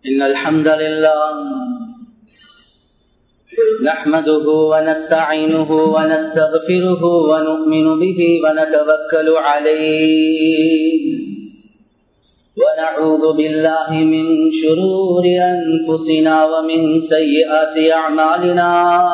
إن الحمد لله نحمده ونستعينه ونستغفره ونؤمن به ونتوكل عليه ونعوذ بالله من شرور أنفسنا ومن سيئات أعمالنا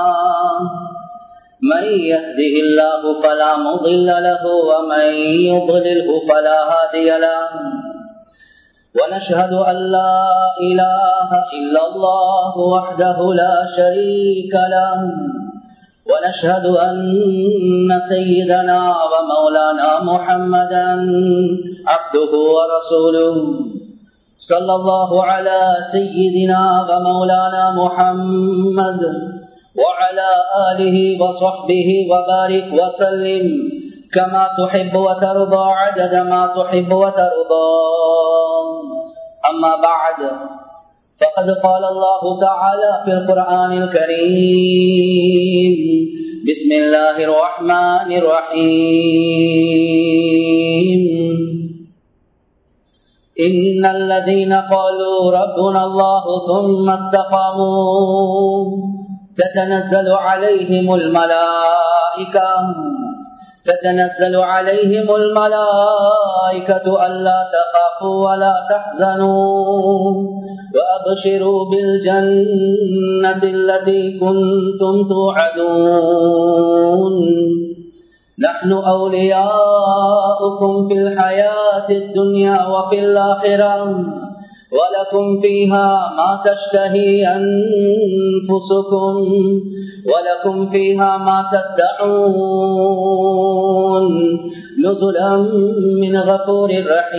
من يهده الله فلا مضل له ومن يضلله فلا هادي له ونشهد أن لا إله إلا الله وحده لا شريك له ونشهد أن سيدنا ومولانا محمدا عبده ورسوله صلى الله على سيدنا ومولانا محمد وعلى آله وصحبه وبارك وسلم كما تحب وترضى عدد ما تحب وترضى أما بعد فقد قال الله تعالى في القرآن الكريم بسم الله الرحمن الرحيم إن الذين قالوا ربنا الله ثم استقاموا تتنزل عليهم الملائكة تتنزل عليهم الملائكة ألا تخافوا ولا تحزنوا وأبشروا بالجنة التي كنتم توعدون نحن أولياؤكم في الحياة الدنيا وفي الآخرة ولكم فيها ما تشتهي أنفسكم ولكم فيها ما تدعون نزلا من غفور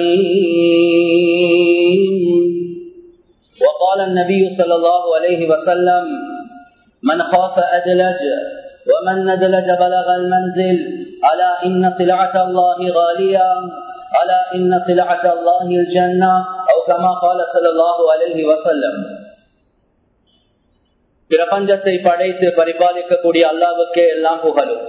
رحيم وقال النبي صلى الله عليه وسلم من خاف أدلج ومن ندلج بلغ المنزل ألا إن سلعة الله غالية ألا إن سلعة الله الجنة أو كما قال صلى الله عليه وسلم பிரபஞ்சத்தை படைத்து பரிபாலிக்கக்கூடிய அல்லாவுக்கே எல்லாம் புகழும்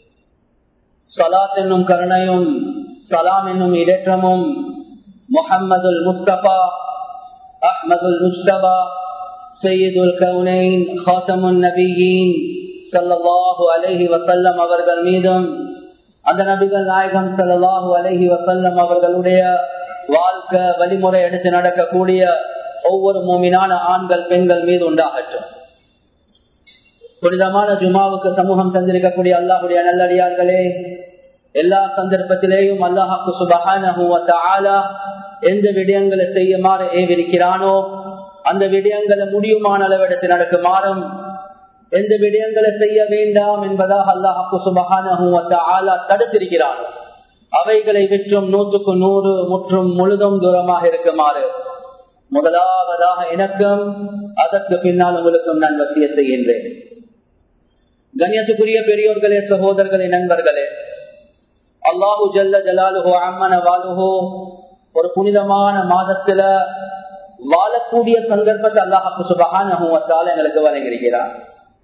சலாத் என்னும் கருணையும் சலாம் என்னும் இடற்றமும் முகம்மதுல் முஸ்தபா அஹ்மதுல் முஸ்தபா சையீதுல் கவுனைன் ஹாசமுன் நபியின் சல்லாஹூ அலஹி வசல்லம் அவர்கள் மீதும் அந்த நபிகள் நாயகம் சல்லாஹூ அலஹி வசல்லம் அவர்களுடைய வாழ்க்கை வழிமுறை எடுத்து நடக்கக்கூடிய ஒவ்வொரு மூமினான ஆண்கள் பெண்கள் மீது உண்டாகட்டும் புனிதமான ஜுமாவுக்கு சமூகம் தந்திருக்கக்கூடிய அல்லாஹுடைய நல்லடியார்களே எல்லா சந்தர்ப்பத்திலேயும் அல்லாஹாக்கு சுபகான எந்த விடயங்களை செய்யுமாறு ஏவிருக்கிறானோ அந்த விடயங்களை முடியுமான அளவெடுத்து நடக்குமாறும் எந்த விடயங்களை செய்ய வேண்டாம் என்பதாக அல்லாஹாக்கு சுபகான தடுத்திருக்கிறானோ அவைகளை விற்றும் நூற்றுக்கு நூறு முற்றும் முழுதும் தூரமாக இருக்குமாறு முதலாவதாக எனக்கும் அதற்கு பின்னால் உங்களுக்கும் நான் வசிய செய்கின்றேன் கண்ணியத்துக்குரிய பெரியோர்களே சகோதரர்களே நண்பர்களே அல்லாஹு ஜல்ல ஜலாலுஹோ அம்மன வாலுஹோ ஒரு புனிதமான மாதத்துல வாழக்கூடிய சந்தர்ப்பத்தை அல்லாஹாக்கு சுபகான எங்களுக்கு வழங்கியிருக்கிறார்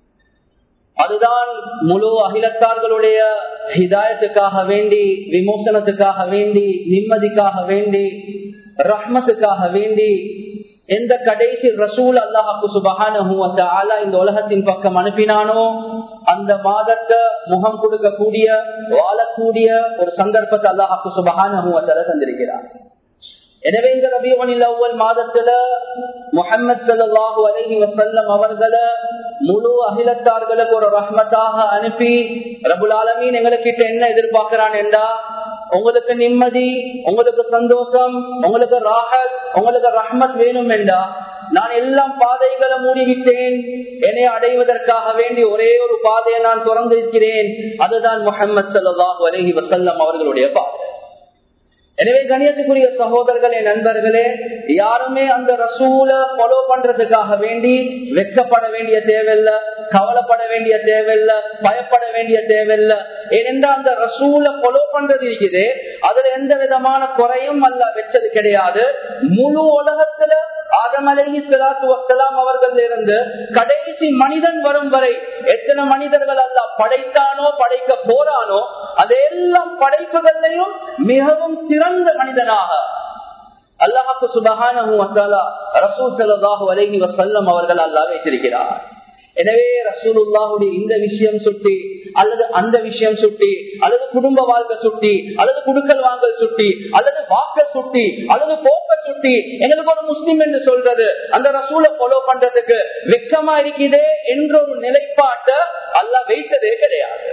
அதுதான் முழு அகிலத்தார்களுடைய ஹிதாயத்துக்காக வேண்டி விமோசனத்துக்காக வேண்டி நிம்மதிக்காக வேண்டி ரஹ்மத்துக்காக வேண்டி எந்த கடைசி ரசூல் அல்லாஹாக்கு சுபகான இந்த உலகத்தின் பக்கம் அனுப்பினானோ அந்த மாதத்தை முகம் கொடுக்கக்கூடிய வாழக்கூடிய ஒரு சந்தர்ப்பத்தை அல்லாஹாக்கு சுபகான தந்திருக்கிறார் எனவே இந்த ரபியவனில் அவ்வள் மாதத்துல முகமது சல்லாஹூ அலஹி வசல்லம் அவர்களை முழு அகிலத்தார்களுக்கு ஒரு ரஹ்மத்தாக அனுப்பி ரபுல் ஆலமீன் எங்களுக்கிட்ட என்ன எதிர்பார்க்கிறான் என்றா உங்களுக்கு நிம்மதி உங்களுக்கு சந்தோஷம் உங்களுக்கு ராகத் உங்களுக்கு ரஹ்மத் வேணும் என்றா நான் எல்லாம் பாதைகளை மூடிவிட்டேன் என்னை அடைவதற்காக வேண்டி ஒரே ஒரு பாதையை நான் திறந்திருக்கிறேன் அதுதான் முகமது சல்லாஹூ அலஹி வசல்லம் அவர்களுடைய பாதை எனவே கணியத்துக்குரிய சகோதரர்களே நண்பர்களே யாருமே அந்த ரசூல ஃபாலோ பண்றதுக்காக வேண்டி வெக்கப்பட வேண்டிய தேவையில்ல கவலைப்பட வேண்டிய தேவையில்ல பயப்பட வேண்டிய தேவையில்ல ஏனென்றா அந்த ரசூல ஃபாலோ பண்றது இருக்குது அதுல எந்த விதமான குறையும் அல்ல வச்சது கிடையாது முழு உலகத்துல ஆதமலகி சிலாத்து வசலாம் அவர்கள் இருந்து கடைசி மனிதன் வரும் வரை எத்தனை மனிதர்கள் அல்ல படைத்தானோ படைக்க போறானோ அதெல்லாம் படைப்புகள்லையும் மிகவும் சிறந்த மனிதனாக அல்லாஹாக்கு சுபஹானஹு வத்தாலா ரசூல் ஸல்லல்லாஹு அலைஹி வஸல்லம் அவர்கள் அல்லாஹ் வைத்திருக்கிறார் எனவே ரசூலுல்லாஹுடைய இந்த விஷயம் சுட்டி அல்லது அந்த விஷயம் சுட்டி அல்லது குடும்ப வாழ்க்கை சுட்டி அல்லது குடுக்கல் வாங்கல் சுட்டி அல்லது வாக்க சுட்டி அல்லது போக்க சுட்டி எங்களுக்கு ஒரு முஸ்லிம் என்று சொல்றது அந்த ரசூலை ஃபாலோ பண்றதுக்கு வெக்கமா இருக்குதே என்ற ஒரு நிலைப்பாட்டை அல்லாஹ் வைத்ததே கிடையாது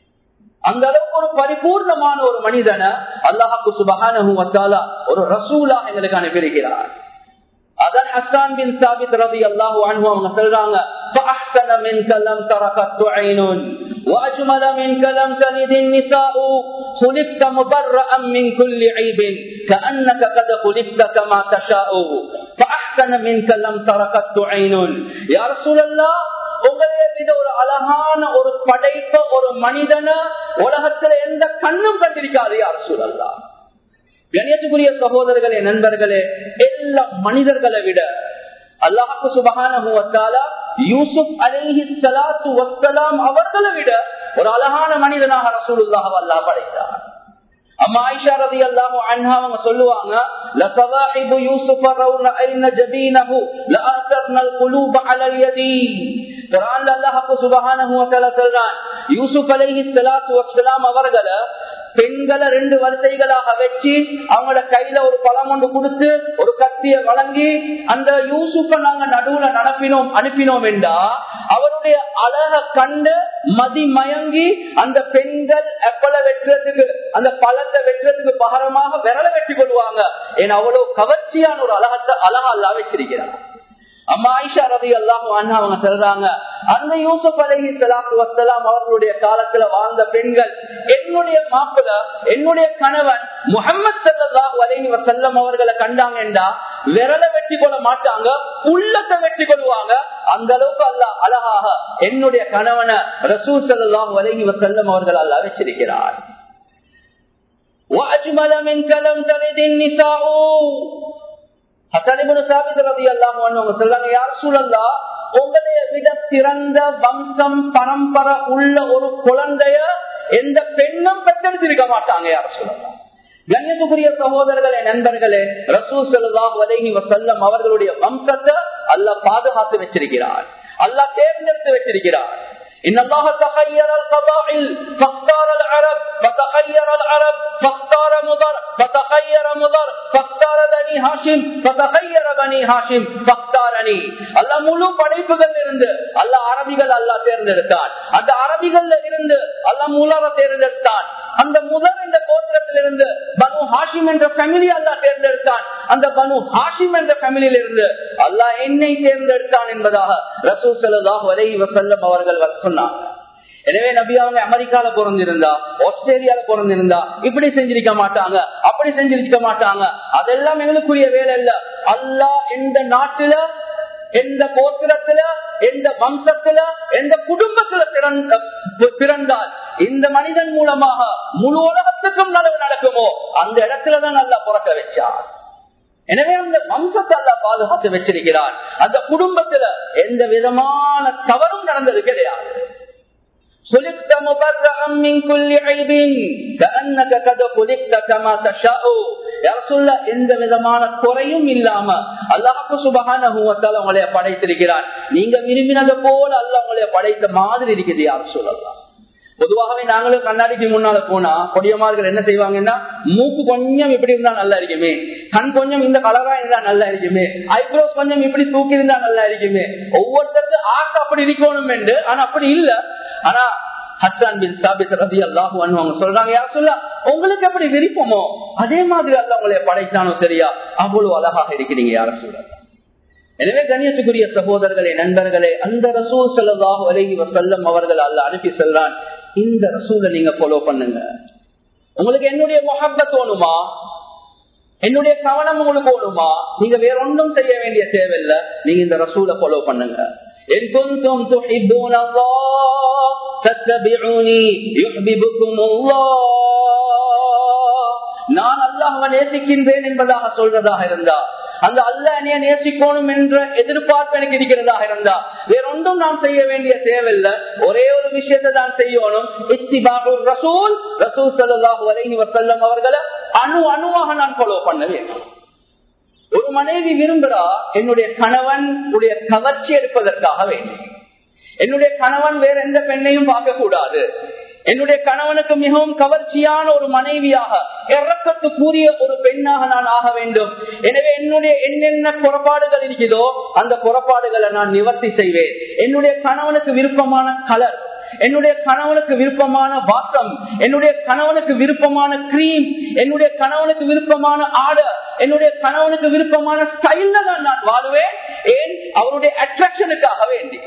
அந்த அளவுக்கு ஒரு பரிபூர்ணமான ஒரு மனிதனை அல்லாஹாக்கு சுபகானு வந்தாலா ஒரு ரசூலா எங்களுக்கு அனுப்பியிருக்கிறார் அதான் ஹஸ்தான் பின் சாபித் ரவி அல்லாஹு அன்பு அவங்க சொல்றாங்க فأحسن منك لم تركت عين وأجمل منك لم تلد النساء خلقت مبرأ من كل عيب كأنك قد خلقت كما تشاء فأحسن منك لم تركت عين يا رسول الله உங்களைய விட ஒரு அழகான ஒரு படைப்ப ஒரு மனிதன உலகத்துல எந்த கண்ணும் கண்டிருக்காது யார் சூழல்லா கணியத்துக்குரிய சகோதரர்களே நண்பர்களே எல்லா மனிதர்களை விட அல்லாஹு சுபகான யூசுப் அலேஹி சலாத்து வசலாம் அவர்களை விட ஒரு அழகான மனிதனாக ரசூலுல்லாஹ் அல்லாஹ் படைத்தார் அம்மா ஆயிஷா ரதி அல்லாஹு அன்ஹா அவங்க சொல்லுவாங்க லசவாஹிபு யூசுஃப ரவுன ஐன ஜபீனஹு லஅத்தர்னல் குலூப அலல் யதி குர்ஆன்ல அல்லாஹ் சுப்ஹானஹு வ தஆலா சொல்றான் யூசுப் அலைஹி ஸலாத்து வஸ்ஸலாம் அவர்களை பெண்களை ரெண்டு வரிசைகளாக வச்சு அவங்களோட கையில ஒரு பழம் ஒன்று கொடுத்து ஒரு கத்திய வழங்கி அந்த யூசுப்ப நாங்க நடுவுல நடப்பினோம் அனுப்பினோம் என்றா அவருடைய அழக கண்டு மதி மயங்கி அந்த பெண்கள் எப்பல வெட்டுறதுக்கு அந்த பழத்தை வெட்டுறதுக்கு பகரமாக விரல வெட்டி கொள்வாங்க ஏன்னா அவ்வளவு கவர்ச்சியான ஒரு அழகத்தை அழகா அல்லா வச்சிருக்கிறார் அம்மா ஐஷா ரதி அல்லாஹும் அண்ணா அவங்க சொல்றாங்க அந்த யூசுப் அலஹி சலாத்து வசலாம் அவர்களுடைய காலத்துல வாழ்ந்த பெண்கள் என்னுடைய மாப்பிள என்னுடைய கணவன் முகமது சல்லாஹு அலஹி வசல்லம் அவர்களை கண்டாங்கண்டா விரல வெட்டி கொள்ள மாட்டாங்க உள்ளத்தை வெட்டி கொள்வாங்க அந்த அளவுக்கு அல்ல அழகாக என்னுடைய கணவனை ரசூ சல்லாஹு அலஹி வசல்லம் அவர்கள் அல்ல வச்சிருக்கிறார் وأجمل منك لم تلد النساء உங்களைய விட சிறந்த வம்சம் பரம்பரை உள்ள ஒரு குழந்தைய எந்த பெண்ணும் பெற்றெடுத்திருக்க மாட்டாங்க யார் சொல்லலாம் கண்ணியத்துக்குரிய சகோதரர்களே நண்பர்களே ரசூ செல்வாஹ் வலைஹி வசல்லம் அவர்களுடைய வம்சத்தை அல்ல பாதுகாத்து வச்சிருக்கிறார் அல்ல தேர்ந்தெடுத்து வச்சிருக்கிறார் إن الله تخير القبائل فاختار العرب فتخير العرب فاختار مضر فتخير مضر فاختار بني هاشم فتخير بني هاشم فاختارني அல்ல முழு படைப்புகள் இருந்து அல்ல அரபிகள் அல்ல தேர்ந்தெடுத்தான் அந்த அரபிகள்ல இருந்து அல்ல முலர தேர்ந்தெடுத்தான் அந்த முதல் என்ற கோத்திரத்திலிருந்து பனு ஹாஷிம் என்ற ஃபேமிலி அல்லா தேர்ந்தெடுத்தான் அந்த பனு ஹாஷிம் என்ற ஃபேமிலியில இருந்து அல்லாஹ் என்னை தேர்ந்தெடுத்தான் என்பதாக ரசூ சல்லாஹ் வலை வசல்லம் அவர்கள் சொன்னாங்க எனவே நபி அவங்க அமெரிக்கால பிறந்திருந்தா ஆஸ்திரேலியால பிறந்திருந்தா இப்படி செஞ்சிருக்க மாட்டாங்க அப்படி செஞ்சிருக்க மாட்டாங்க அதெல்லாம் எங்களுக்குரிய வேலை இல்ல அல்லா எந்த நாட்டுல எந்த கோத்திரத்துல எந்த வம்சத்துல எந்த குடும்பத்துல பிறந்தால் இந்த மனிதன் மூலமாக முழு உலகத்துக்கும் நலவு நடக்குமோ அந்த இடத்துலதான் நல்லா பிறக்க வச்சார் எனவே அந்த வம்சத்தை அல்ல பாதுகாத்து வச்சிருக்கிறார் அந்த குடும்பத்துல எந்த விதமான தவறும் நடந்தது கிடையாது خلقت مبرأ من كل عيب كأنك قد خلقت كما تشاء يا رسول الله எந்த விதமான குறையும் இல்லாம அல்லாஹ்வு சுப்ஹானஹு வ தஆலா உங்களை படைத்திருக்கிறார் நீங்க விரும்பினது போல அல்லாஹ் உங்களை படைத்த மாதிரி இருக்குது யா ரசூலல்லாஹ் பொதுவாகவே நாங்களும் கண்ணாடிக்கு முன்னால போனா கொடியமார்கள் என்ன செய்வாங்கன்னா மூக்கு கொஞ்சம் இப்படி இருந்தா நல்லா இருக்குமே கண் கொஞ்சம் இந்த கலரா இருந்தா நல்லா இருக்குமே ஐப்ரோஸ் கொஞ்சம் இப்படி தூக்கி இருந்தா நல்லா இருக்குமே ஒவ்வொருத்தருக்கு ஆசை அப்படி இருக்கணும் என்று ஆனா அப்படி இல்ல ஆனா ஹசான் பின் சாபித் ரதி அல்லாஹு அவங்க சொல்றாங்க யார் சொல்ல உங்களுக்கு எப்படி விருப்பமோ அதே மாதிரி அல்ல உங்களை படைத்தானோ தெரியா அவ்வளவு அழகாக இருக்கிறீங்க யார சொல்ல எனவே கணியத்துக்குரிய சகோதரர்களே நண்பர்களே அந்த ரசூல் சல்லாஹு அலஹி வசல்லம் அவர்கள் அல்ல அனுப்பி செல்றான் இந்த ரசூலை நீங்க ஃபாலோ பண்ணுங்க உங்களுக்கு என்னுடைய மொஹப்பத் தோணுமா என்னுடைய கவனம் உங்களுக்கு ஓடுமா நீங்க வேற ஒன்றும் செய்ய வேண்டிய தேவையில்லை நீங்க இந்த ரசூலை ஃபாலோ பண்ணுங்க إن كنتم تحبون الله فاتبعوني يحببكم الله நான் அல்லாஹ்வை நேசிக்கின்றேன் என்பதாக சொல்றதாக இருந்தா அந்த அல்ல என்னைய நேசிக்கணும் என்ற எதிர்பார்ப்பு எனக்கு இருக்கிறதாக இருந்தா வேற ஒன்றும் நாம் செய்ய வேண்டிய தேவையில்லை ஒரே ஒரு விஷயத்தை தான் செய்யணும் இத்திபாகுர் ரசூல் ரசூல் சல்லாஹூ அலஹி வசல்லம் அவர்களை அணு அணுவாக நான் ஃபாலோ பண்ண வேண்டும் ஒரு மனைவி விரும்புறா என்னுடைய கணவன் உடைய கவர்ச்சி எடுப்பதற்காக வேண்டும் என்னுடைய கணவன் வேற எந்த பெண்ணையும் பார்க்க கூடாது என்னுடைய கணவனுக்கு மிகவும் கவர்ச்சியான ஒரு மனைவியாக இறக்கத்துக்குரிய ஒரு பெண்ணாக நான் ஆக வேண்டும் எனவே என்னுடைய என்னென்ன புறப்பாடுகள் இருக்குதோ அந்த புறப்பாடுகளை நான் நிவர்த்தி செய்வேன் என்னுடைய கணவனுக்கு விருப்பமான கலர் என்னுடைய கணவனுக்கு விருப்பமான வாசம் என்னுடைய கணவனுக்கு விருப்பமான கிரீம் என்னுடைய கணவனுக்கு விருப்பமான ஆடை என்னுடைய கணவனுக்கு விருப்பமான ஸ்டைல்ல தான் நான் வாழுவேன் ஏன் அவருடைய அட்ராக்ஷனுக்காக வேண்டி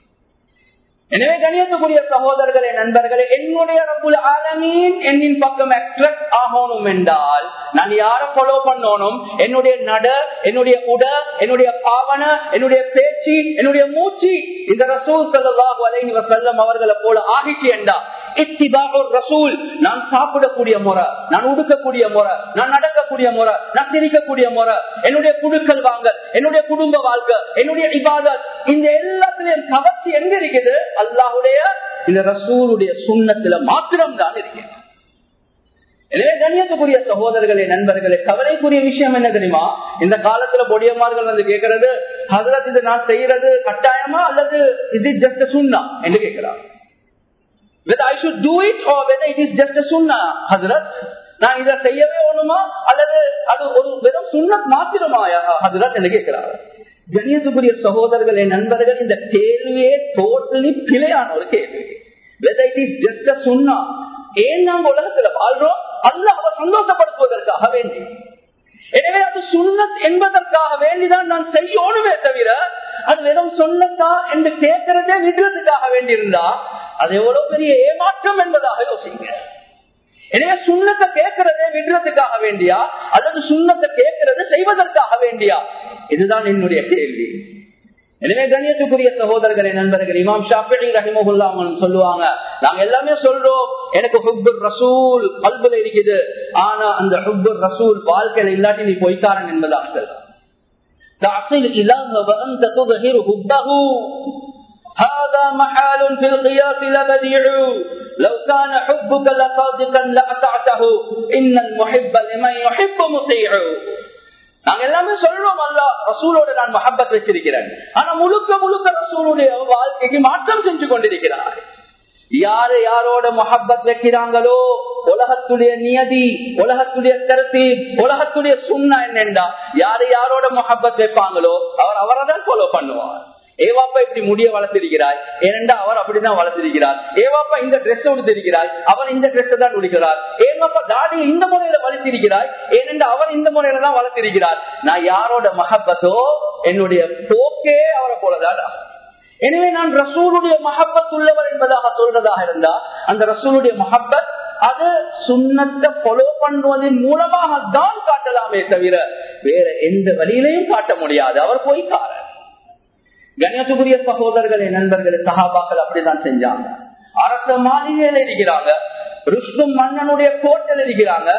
எனவே கணியத்துக்குரிய சகோதரர்களே நண்பர்களே என்னுடைய ரப்புல் ஆலமீன் என்னின் பக்கம் அட்ராக்ட் ஆகணும் என்றால் நான் யார ஃபாலோ பண்ணணும் என்னுடைய நட என்னுடைய உட என்னுடைய பாவன என்னுடைய பேச்சு என்னுடைய மூச்சு இந்த ரசூல் சல்லாஹூ அலைஹி வசல்லம் அவர்களை போல ஆகிச்சு என்றா ரசூல் நான் சாப்பிடக்கூடிய முறை நான் உடுக்கக்கூடிய முறை நான் நடக்கக்கூடிய முறை நான் சிரிக்கக்கூடிய முறை என்னுடைய குழுக்கள் வாங்க என்னுடைய குடும்ப வாழ்க்கை என்னுடைய இபாதத் இந்த எல்லாத்திலையும் கவர்ச்சி எங்க இருக்குது அல்லாஹுடைய இந்த ரசூலுடைய சுண்ணத்துல மாத்திரம் தான் இருக்கிறது எனவே கண்ணியத்துக்குரிய சகோதரர்களே நண்பர்களே கவலைக்குரிய விஷயம் என்ன தெரியுமா இந்த காலத்துல பொடியமார்கள் வந்து கேட்கறது ஹசரத் இது நான் செய்யறது கட்டாயமா அல்லது இது ஜஸ்ட் சுண்ணா என்று கேட்கிறார் whether I should do it or whether it is just a sunnah, Hazrat. நான் இதை செய்யவே ஒண்ணுமா அல்லது அது ஒரு வெறும் சுண்ணத் மாத்திரமாயா ஹசரத் என்று கேட்கிறார் கணியத்துக்குரிய சகோதரர்களே நண்பர்கள் இந்த கேள்வியே டோட்டலி பிழையான ஒரு கேள்வி whether it is just a sunnah. ஏன் நாங்க உலகத்துல வாழ்றோம் அல்ல அவர் சந்தோஷப்படுத்துவதற்காக வேண்டி எனவே அது சுண்ணத் என்பதற்காக வேண்டிதான் நான் செய்யணுமே தவிர அது வெறும் சொன்னதா என்று கேட்கறதே விடுறதுக்காக வேண்டியிருந்தா அது எவ்வளவு பெரிய ஏமாற்றம் என்பதாக யோசிங்க எனவே சுண்ணத்தை கேட்கறதே விடுறதுக்காக வேண்டியா அல்லது சுண்ணத்தை கேட்கறது செய்வதற்காக வேண்டியா இதுதான் என்னுடைய கேள்வி எனவே கண்ணியத்துக்குரிய சகோதரர்களே நண்பர்கள் இமாம் ஷாஃபி ரஹிமகுல்லா அவங்க சொல்லுவாங்க நாங்க எல்லாமே சொல்றோம் எனக்கு ஹுப்புர் ரசூல் கல்புல இருக்குது ஆனா அந்த ஹுப்புர் ரசூல் வாழ்க்கையில இல்லாட்டி நீ பொய்க்காரன் என்பதாக تعصي الإله وأنت تظهر حبه هذا محال في القياس لبديع لو كان حبك لصادقا لأطعته إن المحب لمن يحب مطيع நாங்க எல்லாமே சொல்றோம் அல்ல ரசூலோட நான் மஹப்பத் வச்சிருக்கிறேன் ஆனா முழுக்க முழுக்க ரசூலுடைய வாழ்க்கைக்கு மாற்றம் செஞ்சு கொண்டிருக்கிறார் யாரு யாரோட மொஹப்பத் வைக்கிறாங்களோ உலகத்துடைய நியதி உலகத்துடைய கருத்து உலகத்துடைய சுண்ணா என்னண்டா யாரு யாரோட மொஹப்பத் வைப்பாங்களோ அவர் அவரை தான் ஃபாலோ பண்ணுவார் ஏவாப்பா இப்படி முடிய வளர்த்திருக்கிறார் ஏனென்றா அவர் அப்படிதான் வளர்த்திருக்கிறார் ஏவாப்பா இந்த ட்ரெஸ் உடுத்திருக்கிறார் அவர் இந்த ட்ரெஸ் தான் உடுக்கிறார் ஏவாப்பா தாடியை இந்த முறையில வளர்த்திருக்கிறார் ஏனென்றா அவர் இந்த முறையில தான் வளர்த்திருக்கிறார் நான் யாரோட மஹப்பத்தோ என்னுடைய போக்கே அவரை போலதான் எனவே நான் ரசூலுடைய மஹப்பத் உள்ளவர் என்பதாக சொல்றதாக இருந்தா அந்த ரசூலுடைய மஹப்பத் அது சுண்ணத்தை ஃபாலோ பண்ணுவதன் மூலமாக தான் காட்டலாமே தவிர வேற எந்த வழியிலையும் காட்ட முடியாது அவர் போய்க்காரர் கணேசபுரிய சகோதரர்களே நண்பர்களே சகாபாக்கள் அப்படிதான் செஞ்சாங்க அரச மாளிகையில இருக்கிறாங்க ருஷ்டும் மன்னனுடைய கோட்டையில் இருக்கிறாங்க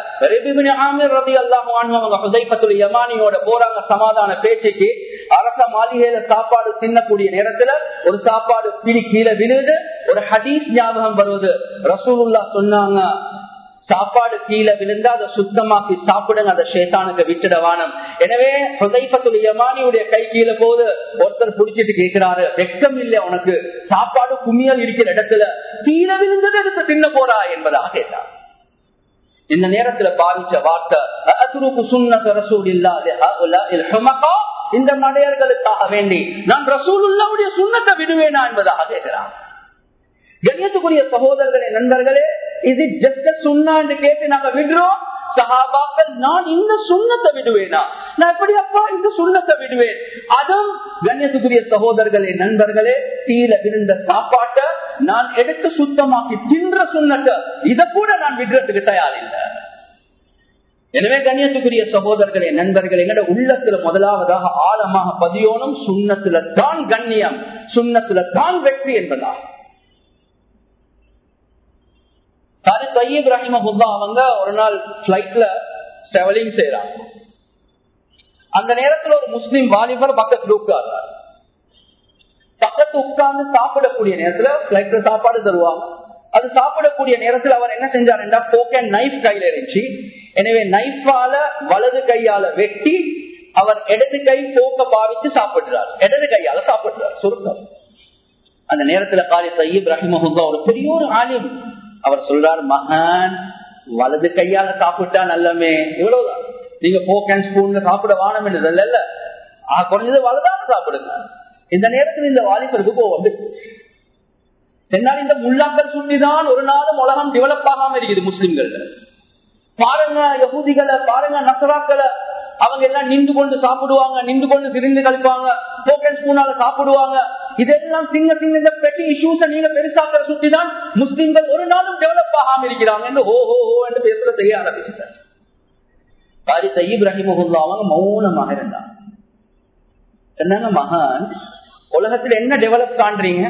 யமானியோட போறாங்க சமாதான பேச்சுக்கு அரச மாளிகையில சாப்பாடு தின்னக்கூடிய நேரத்துல ஒரு சாப்பாடு பிடி கீழே விழுது ஒரு ஹதீஸ் ஞாபகம் வருவது ரசூலுல்லா சொன்னாங்க சாப்பாடு கீழே விழுந்தா அதை சுத்தமாக்கி சாப்பிடுங்க அதை ஷேத்தானுக்கு விட்டுடவானம் எனவே ஹுதைபத்துல் யமானியுடைய கை கீழே போது ஒருத்தர் புடிச்சிட்டு கேட்கிறாரு வெக்கம் இல்ல உனக்கு சாப்பாடு குமியல் இருக்கிற இடத்துல கீழே விழுந்தது எடுத்து தின்ன போறா என்பதாக கேட்டார் இந்த நேரத்துல பாதிச்ச வார்த்தை இந்த மடையர்களுக்காக வேண்டி நான் ரசூலுல்லாவுடைய சுண்ணத்தை விடுவேனா என்பதாக கேட்கிறான் கண்ணியத்துக்குரிய சகோதரர்களே நண்பர்களே இது ஜஸ்ட் சுண்ணான்னு கேட்டு நாங்க விடுறோம் சகாபாக்கள் நான் இந்த சுண்ணத்தை விடுவேனா நான் எப்படி அப்பா இந்த சுண்ணத்தை விடுவேன் அதுவும் கண்ணியத்துக்குரிய சகோதரர்களே நண்பர்களே தீல விழுந்த சாப்பாட்டை நான் எடுத்து சுத்தமாக்கி தின்ற சுண்ணத்தை இதை கூட நான் விடுறதுக்கு தயாரில்லை எனவே கண்ணியத்துக்குரிய சகோதரர்களே நண்பர்கள் எங்கட உள்ளத்துல முதலாவதாக ஆழமாக பதியோனும் சுண்ணத்துல தான் கண்ணியம் சுண்ணத்துல தான் வெற்றி என்பதா சாரி தையீப் ரஹிமஹுல்லா அவங்க ஒரு நாள் பிளைட்ல டிராவலிங் செய்யறாங்க அந்த நேரத்துல ஒரு முஸ்லீம் வாலிபர் பக்கத்துல உட்கார்றார் பக்கத்து உட்கார்ந்து சாப்பிடக்கூடிய நேரத்துல பிளைட்ல சாப்பாடு தருவாங்க அது சாப்பிடக்கூடிய நேரத்தில் அவர் என்ன செஞ்சாருன்னா போக் அண்ட் நைஃப் கையில இருந்துச்சு எனவே நைஃபால வலது கையால வெட்டி அவர் இடது கை போக்க பாவிச்சு சாப்பிடுறார் இடது கையால சாப்பிடுறார் சுருக்கம் அந்த நேரத்துல காலி சையீப் ரஹிமஹுல்லா ஒரு பெரிய ஒரு ஆலிம் அவர் சொல்றார் மகான் வலது கையால சாப்பிட்டா நல்லமே இவ்வளவுதான் நீங்க போக் அண்ட் ஸ்பூன்ல சாப்பிட வானம் என்றது இல்ல குறைஞ்சது வலதான சாப்பிடுங்க இந்த நேரத்தில் இந்த வாலிபருக்கு கோவம் வந்து என்னால் இந்த முள்ளாக்கள் சுட்டிதான் ஒரு நாளும் உலகம் டெவலப் ஆகாம இருக்குது முஸ்லிம்கள் பாருங்க யகுதிகளை பாருங்க நசராக்களை அவங்க எல்லாம் நின்று கொண்டு சாப்பிடுவாங்க நின்று கொண்டு சிரிந்து கழிப்பாங்க டோக்கன் ஸ்பூனால சாப்பிடுவாங்க இதெல்லாம் சிங்க சிங்க இந்த பெட்டி இஷ்யூஸ நீங்க பெருசாக்கிற சுட்டிதான் முஸ்லிம்கள் ஒரு நாளும் டெவலப் ஆகாம இருக்கிறாங்க என்று ஹோ ஹோ ஹோ என்று பேசுற செய்ய ஆரம்பிச்சுட்டார் காரி சயீப் ரஹிமகுல்லா அவங்க மௌனமாக இருந்தாங்க என்னங்க மகான் உலகத்துல என்ன டெவலப் காண்றீங்க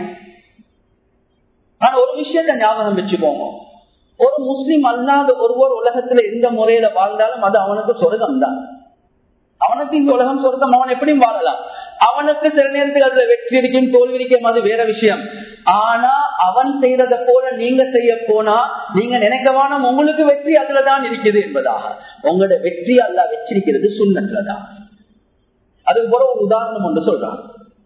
ஆனா ஒரு விஷயத்த ஞாபகம் வச்சுக்கோங்க ஒரு முஸ்லிம் அல்லாத ஒருவர் உலகத்துல எந்த முறையில வாழ்ந்தாலும் அது அவனுக்கு சொர்க்கம் தான் அவனுக்கு இந்த உலகம் சொர்க்கம் அவன் எப்படியும் வாழலாம் அவனுக்கு சில நேரத்துக்கு அதுல வெற்றி இருக்கும் தோல்வி இருக்கும் அது வேற விஷயம் ஆனா அவன் செய்யறத போல நீங்க செய்ய போனா நீங்க நினைக்கவான உங்களுக்கு வெற்றி அதுலதான் இருக்குது என்பதாக உங்களோட வெற்றி அல்ல வச்சிருக்கிறது சுண்ணத்துலதான் அதுக்கு போல ஒரு உதாரணம் ஒன்று சொல்றான்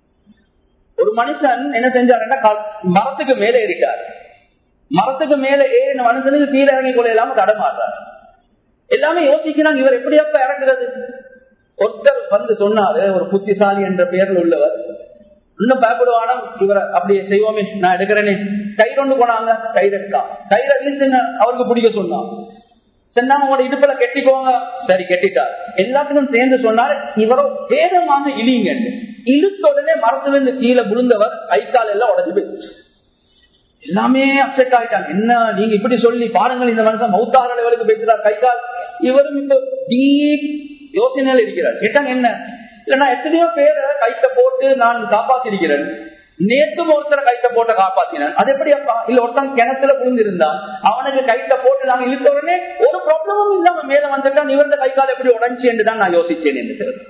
ஒரு மனுஷன் என்ன செஞ்சாருன்னா மரத்துக்கு மேல ஏறிட்டார் மரத்துக்கு மேல ஏறின மனுஷனுக்கு கீழே இறங்கி கொள்ள இல்லாம தடமாடுறார் எல்லாமே யோசிக்கிறாங்க இவர் எப்படி அப்ப இறங்குறது ஒருத்தர் வந்து சொன்னாரு ஒரு புத்திசாலி என்ற பெயரில் உள்ளவர் இன்னும் பயப்படுவானா இவரை அப்படி செய்வோமே நான் எடுக்கிறேனே கயிறு ஒன்று போனாங்க கயிறு எடுக்கா கயிறை வீசுங்க அவருக்கு பிடிக்க சொன்னான் சொன்னாங்க உங்களோட இடுப்புல கெட்டிக்கோங்க சரி கெட்டிட்டார் எல்லாத்துக்கும் சேர்ந்து சொன்னாரு இவரோ வேகமாக இழியுங்க இழுத்த உடனே மரத்துல இருந்து கீழே விழுந்தவர் கைக்கால் எல்லாம் உடஞ்சு போயிடுச்சு எல்லாமே அப்செட் ஆயிட்டாங்க என்ன நீங்க இப்படி சொல்லி பாருங்கள் இந்த மனுஷன் மௌத்தார லெவலுக்கு பேசுறார் கைக்கால் இவரும் இப்போ டீப் யோசனையில இருக்கிறார் கேட்டாங்க என்ன இல்ல நான் எத்தனையோ பேரை கைத்த போட்டு நான் காப்பாத்திருக்கிறேன் நேத்தும் ஒருத்தரை கைத்த போட்ட காப்பாத்தினேன் அது எப்படி அப்பா இல்ல ஒருத்தன் கிணத்துல புரிஞ்சிருந்தான் அவனுக்கு கைத்த போட்டு நாங்க இழுத்த உடனே ஒரு ப்ராப்ளமும் இல்லாம மேல வந்துட்டான் இவரது கை கால் எப்படி உடஞ்சி என்று தான் நான் யோசிச்சேன் என்று சொல்றேன்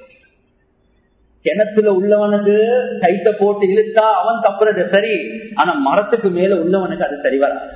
கிணத்துல உள்ளவனுக்கு கைத்த போட்டு இழுத்தா அவன் தப்புறது சரி ஆனா மரத்துக்கு மேல உள்ளவனுக்கு அது சரி வராது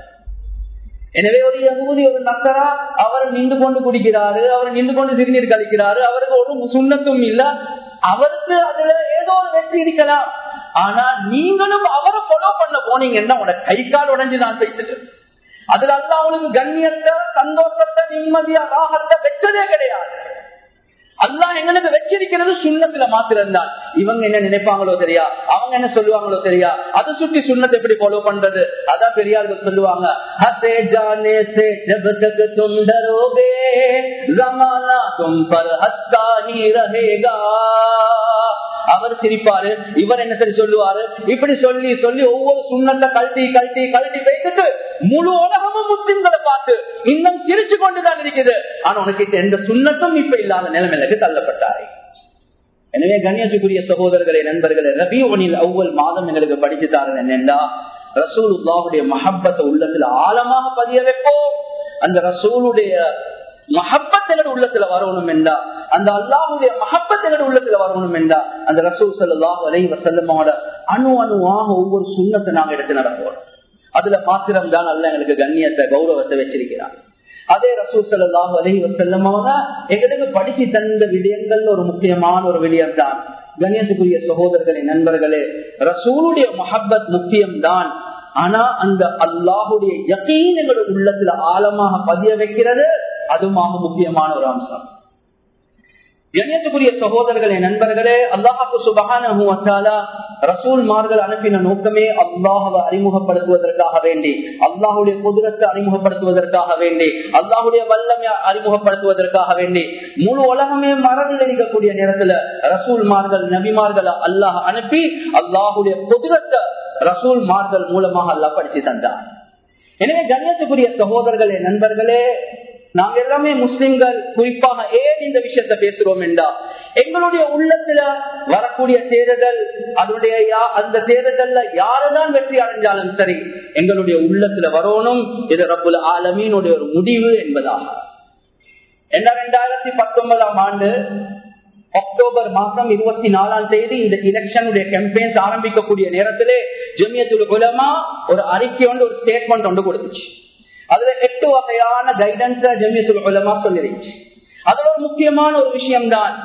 எனவே ஒரு யகுதி ஒரு நக்கரா அவர் நின்று கொண்டு குடிக்கிறாரு அவர் நின்று கொண்டு சிறுநீர் கழிக்கிறாரு அவருக்கு ஒரு சுண்ணத்தும் இல்ல அவருக்கு அதுல ஏதோ ஒரு வெற்றி இருக்கலாம் ஆனா நீங்களும் அவரை ஃபாலோ பண்ண போனீங்கன்னா உன கை கால் உடஞ்சுதான் போயிட்டு அதுல அல்ல அவனுக்கு கண்ணியத்தை சந்தோஷத்தை நிம்மதியா ராகத்தை வச்சதே கிடையாது அல்லா எங்களுக்கு வச்சிருக்கிறது சுண்ணத்துல மாத்திரம் தான் இவங்க என்ன நினைப்பாங்களோ தெரியா அவங்க என்ன சொல்லுவாங்களோ தெரியா அதை சுற்றி சுண்ணத்தை எப்படி ஃபாலோ பண்றது அதான் பெரியார்கள் சொல்லுவாங்க ஹசே ஜானே சே ஜப் தக் தும் டரோகே ஜமானா தும் பர் ஹஸ்தா ஹி ரஹேகா அவர் சிரிப்பாரு இவர் என்ன சரி சொல்லுவாரு இப்படி சொல்லி சொல்லி ஒவ்வொரு சுண்ணத்தை கழட்டி கழட்டி கழட்டி வைத்துட்டு முழு உலகமும் முஸ்லிம்களை பார்த்து இன்னும் சிரிச்சு கொண்டுதான் இருக்குது ஆனா உனக்கு எந்த சுண்ணத்தும் இப்ப இல்லாத நிலைமையிலுக்கு தள்ளப்பட்டாரு எனவே கண்ணியத்துக்குரிய சகோதரர்களே நண்பர்களே ரபி ஒனில் ஒவ்வொரு மாதம் எங்களுக்கு படிச்சு தாரது என்னென்னா ரசூல் உல்லாவுடைய மஹப்பத்தை உள்ளத்துல ஆழமாக பதிய வைப்போம் அந்த ரசூலுடைய மஹப்பத்தகட உள்ளத்துல வரணும் என்றா அந்த அல்லாஹுடைய மஹப்பத்தகட உள்ளத்துல வரணும் என்றா அந்த ரசூல் சல்லாஹ் அலை வசல்லமோட அணு அணுவாக ஒவ்வொரு சுண்ணத்தை நாங்க எடுத்து நடப்போம் அதுல மாத்திரம் தான் அல்ல எங்களுக்கு கண்ணியத்தை கௌரவத்தை வச்சிருக்கிறான் அதே ரசூல் சல்லாஹ் அலை வசல்லமாக எங்களுக்கு படிச்சு தந்த விடயங்கள் ஒரு முக்கியமான ஒரு விடயம் தான் கண்ணியத்துக்குரிய சகோதரர்களே நண்பர்களே ரசூலுடைய மஹப்பத் முக்கியம்தான் ஆனா அந்த அல்லாஹுடைய யக்கீன் எங்களுடைய உள்ளத்துல ஆழமாக பதிய வைக்கிறது அதுமாக முக்கியமான ஒரு அம்சம் கண்ணியத்துக்குரிய சகோதரர்களே நண்பர்களே அல்லாஹாக்கு சுபகான ரசூல்மார்கள் அனுப்பின நோக்கமே அல்லாஹவை அறிமுகப்படுத்துவதற்காக வேண்டி அல்லாஹுடைய குதிரத்தை அறிமுகப்படுத்துவதற்காக வேண்டி அல்லாஹுடைய வல்லமை அறிமுகப்படுத்துவதற்காக வேண்டி முழு உலகமே மரபில் இருக்கக்கூடிய நேரத்துல ரசூல்மார்கள் நபிமார்கள் அல்லாஹ் அனுப்பி அல்லாஹுடைய குதிரத்தை ரசூல்மார்கள் மூலமாக அல்லாஹ் படிச்சு தந்தார் எனவே கண்ணியத்துக்குரிய சகோதரர்களே நண்பர்களே நாங்க எல்லாமே முஸ்லிம்கள் குறிப்பாக ஏன் இந்த விஷயத்த பேசுறோம் என்றா எங்களுடைய உள்ளத்துல வரக்கூடிய தேர்தல் அதனுடைய அந்த தேர்தல்ல யாருதான் வெற்றி அடைஞ்சாலும் சரி எங்களுடைய உள்ளத்துல வரணும் இது ரப்புல ஆலமீனுடைய ஒரு முடிவு என்பதாக என்ன ரெண்டாயிரத்தி பத்தொன்பதாம் ஆண்டு அக்டோபர் மாசம் இருபத்தி நாலாம் தேதி இந்த எலெக்ஷனுடைய கேம்பெயின்ஸ் ஆரம்பிக்கக்கூடிய நேரத்திலே ஜமியத்துல் உலமா ஒரு அறிக்கை ஒன்று ஒரு ஸ்டேட்மெண்ட் ஒன்று கொடுத்துச்சு அதுல எட்டு வகையான கைடன்ஸ் ஜமியத்துல் உலமா சொல்லிருச்சு அதுல ஒரு முக்கியமான ஒரு விஷயம் தான்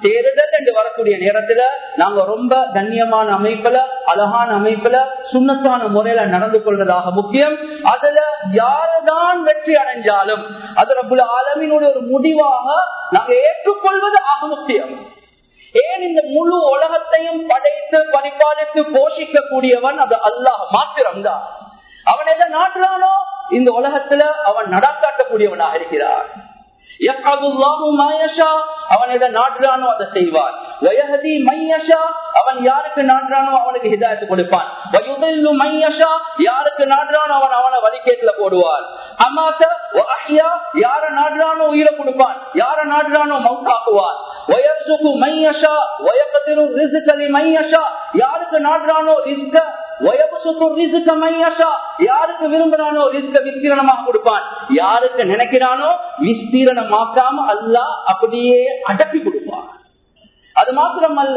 தேர்தல் என்று வரக்கூடிய நேரத்துல நாங்க ரொம்ப கண்ணியமான அமைப்புல அழகான அமைப்புல சுண்ணத்தான முறையில நடந்து கொள்வதாக முக்கியம் அதுல யாருதான் வெற்றி அடைஞ்சாலும் அது ரபுல் ஆலமினுடைய ஒரு முடிவாக நாங்க ஏற்றுக்கொள்வது ஆக முக்கியம் ஏன் இந்த முழு உலகத்தையும் படைத்து பரிபாலித்து போஷிக்க கூடியவன் அது அல்லாஹ் மாத்திரம்தான் அவன் எதை நாட்டுறானோ இந்த உலகத்துல அவன் நடாக்காட்டக்கூடியவனாக இருக்கிறான் அவன் எதை நாட்டுறானோ அதை செய்வான் வயகதி மையஷா அவன் யாருக்கு நாடுறானோ அவனுக்கு ஹிதாயத்து கொடுப்பான் வயுதில்லு மையஷா யாருக்கு நாடுறானோ அவன் அவனை வலிக்கேட்டுல போடுவான் அமாத்த யார நாடுறானோ உயிரை கொடுப்பான் யார நாடுறானோ மவுத்தாக்குவான் வயசுக்கு மையஷா வயக்கத்திரு ரிசுக்கலி மையஷா யாருக்கு நாடுறானோ ரிஸ்க யாருக்கு விரும்புறானோ ரிஸ்க விஸ்தீரணமாக கொடுப்பான் யாருக்கு நினைக்கிறானோ விஸ்தீரணமாக்காம அல்லா அப்படியே அடக்கி கொடுப்பான் அது மாத்திரம் அல்ல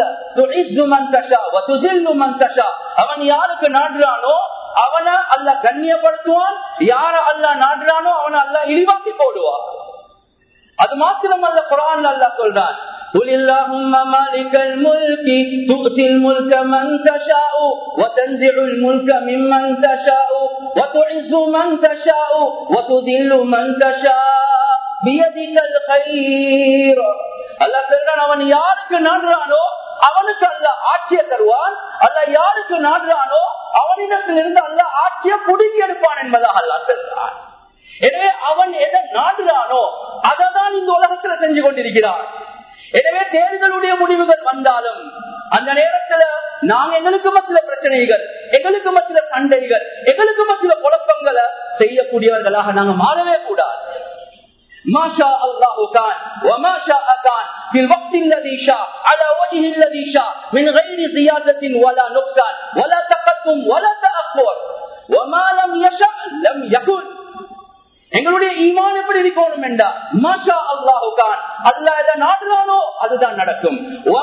அவன் யாருக்கு நாடுறானோ அவனை அல்ல கண்ணியப்படுத்துவான் யார அல்ல நாடுறானோ அவனை அல்ல இழிவாக்கி போடுவான் அது மாத்திரம் அல்ல குரான் அல்ல சொல்றான் قل اللهم مالك الملك تؤتي الملك من تشاء وتنزع الملك ممن تشاء وتعز من تشاء وتذل من تشاء بيدك الخير அல்ல சொல்றான் அவன் யாருக்கு நாடுறானோ அவனுக்கு அல்ல ஆட்சியை தருவான் அல்ல யாருக்கு நாடுறானோ அவனிடத்திலிருந்து அல்ல ஆட்சியை புடுங்கி எடுப்பான் என்பதாக அல்ல சொல்றான் எனவே அவன் எதை நாடுறானோ அதை தான் இந்த உலகத்துல செஞ்சு கொண்டிருக்கிறான் எனவே தேர்தலுடைய முடிவுகள் வந்தாலும் அந்த நேரத்துல நாங்க எங்களுக்கு மத்திய பிரச்சனைகள் எங்களுக்கு மத்திய சண்டைகள் எங்களுக்கு மத்திய குழப்பங்களை செய்யக்கூடியவர்களாக நாங்க மாறவே கூடாது ما شاء الله كان وما شاء كان في الوقت الذي شاء على وجه الذي شاء من غير زيادة ولا نقصان ولا تقدم ولا تأخر وما لم يشاء لم يكن எங்களுடைய ஈமான் எப்படி இருக்கணும் என்றா மாஷா அல்லாஹு கான் அல்லா எதை நாடுறானோ அதுதான் நடக்கும்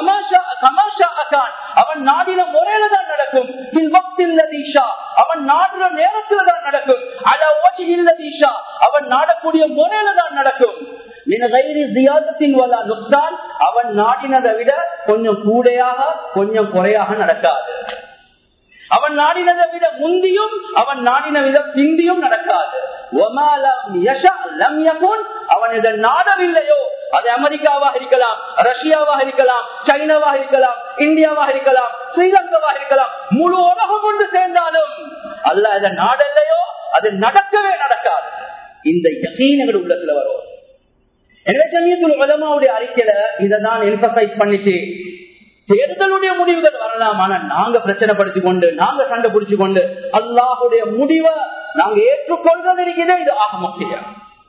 அவன் நாடின முறையில தான் நடக்கும் அவன் நாடுற நேரத்துல தான் நடக்கும் அல ஓச்சி இல்லதீஷா அவன் நாடக்கூடிய முறையில தான் நடக்கும் அவன் நாடினதை விட கொஞ்சம் கூடையாக கொஞ்சம் குறையாக நடக்காது அவன் நாடினதை விட முந்தியும் அவன் நாடின வித பிந்தியும் நடக்காது அவன் இதை நாடவில்லையோ அது அமெரிக்காவாக இருக்கலாம் ரஷ்யாவாக இருக்கலாம் சைனாவாக இருக்கலாம் இந்தியாவாக இருக்கலாம் ஸ்ரீலங்காவாக இருக்கலாம் முழு உலகம் கொண்டு சேர்ந்தாலும் அல்ல இதை நாடல்லையோ அது நடக்கவே நடக்காது இந்த யசீனங்கள் உள்ளத்துல வரும் எனவே சமயத்தில் உலமாவுடைய அறிக்கையில இதை தான் எம்பசைஸ் பண்ணிச்சு தேர்தலுடைய முடிவுகள் வரலாம் ஆனா நாங்க பிரச்சனைப்படுத்தி கொண்டு நாங்க சண்டை பிடிச்சு கொண்டு அல்லாஹுடைய முடிவை நாங்க ஏற்றுக்கொள்றது இருக்கிறதே இது ஆக முக்கியம்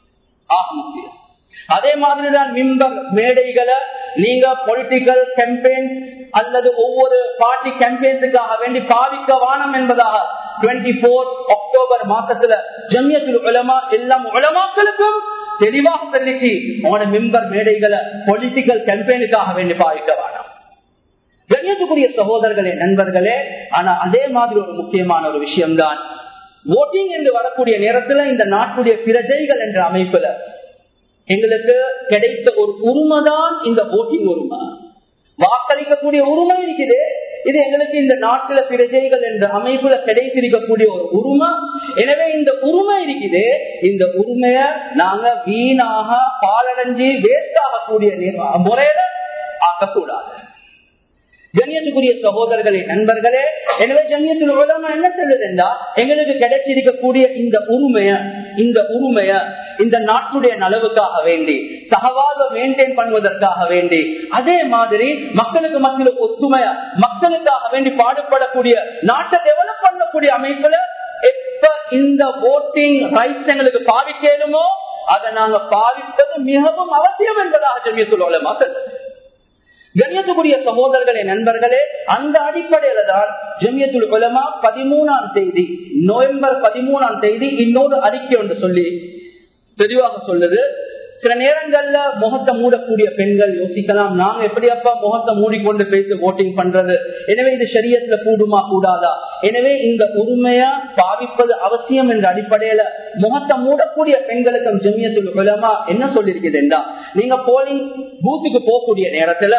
ஆக முக்கியம் அதே மாதிரிதான் மிம்பர் மேடைகளை நீங்க பொலிட்டிக்கல் கேம்பெயின் அல்லது ஒவ்வொரு பார்ட்டி கேம்பெயின்ஸுக்காக வேண்டி பாவிக்க வானம் என்பதாக டுவெண்ட்டி போர் அக்டோபர் மாசத்துல ஜமியத்தில் உலமா எல்லாம் உலமாக்களுக்கும் தெளிவாக தெரிவிச்சு உங்களோட மிம்பர் மேடைகளை பொலிட்டிக்கல் கேம்பெயினுக்காக வேண்டி பாவிக்க வானம் கண்ணியத்துக்குரிய சகோதரர்களே நண்பர்களே ஆனா அதே மாதிரி ஒரு முக்கியமான ஒரு விஷயம்தான் ஓட்டிங் என்று வரக்கூடிய நேரத்துல இந்த நாட்டுடைய பிரஜைகள் என்ற அமைப்புல எங்களுக்கு கிடைத்த ஒரு உரிமைதான் இந்த ஓட்டிங் உரிமை வாக்களிக்கக்கூடிய உரிமை இருக்குது இது எங்களுக்கு இந்த நாட்டுல பிரஜைகள் என்ற அமைப்புல கிடைத்திருக்கக்கூடிய ஒரு உரிமை எனவே இந்த உரிமை இருக்குது இந்த உரிமைய நாங்க வீணாக பாலடைஞ்சு வேஸ்ட் ஆகக்கூடிய முறையில ஆக்கக்கூடாது ஜன்யத்துக்குரிய சகோதரர்களே நண்பர்களே எனவே ஜன்யத்தில் உலகம் என்ன சொல்லுதுண்டா எங்களுக்கு கிடைச்சிருக்கக்கூடிய இந்த உரிமைய இந்த உரிமைய இந்த நாட்டுடைய நலவுக்காக வேண்டி சகவாத மெயின்டைன் பண்ணுவதற்காக வேண்டி அதே மாதிரி மக்களுக்கு மக்களுக்கு ஒத்துமைய மக்களுக்காக வேண்டி பாடுபடக்கூடிய நாட்டை டெவலப் பண்ணக்கூடிய அமைப்புல எப்ப இந்த ஓட்டிங் ரைட்ஸ் எங்களுக்கு பாவிக்கணுமோ அதை நாங்க பாவிப்பது மிகவும் அவசியம் என்பதாக ஜன்யத்தில் உலமா சொல்லுது கண்ணியத்துக்குரிய சகோதரர்களே நண்பர்களே அந்த அடிப்படையில தான் ஜமியத்துல் உலமா பதிமூணாம் தேதி நவம்பர் பதிமூணாம் தேதி இன்னொரு அறிக்கை ஒன்று சொல்லி தெளிவாக சொல்லுது சில நேரங்கள்ல முகத்தை மூடக்கூடிய பெண்கள் யோசிக்கலாம் நாங்க எப்படி அப்பா முகத்தை மூடிக்கொண்டு பேசி ஓட்டிங் பண்றது எனவே இது சரியத்துல கூடுமா கூடாதா எனவே இந்த உரிமையா பாவிப்பது அவசியம் என்ற அடிப்படையில முகத்தை மூடக்கூடிய பெண்களுக்கும் ஜமியத்துல் உலமா என்ன சொல்லிருக்குதுண்டா நீங்க போலிங் பூத்துக்கு போகக்கூடிய நேரத்துல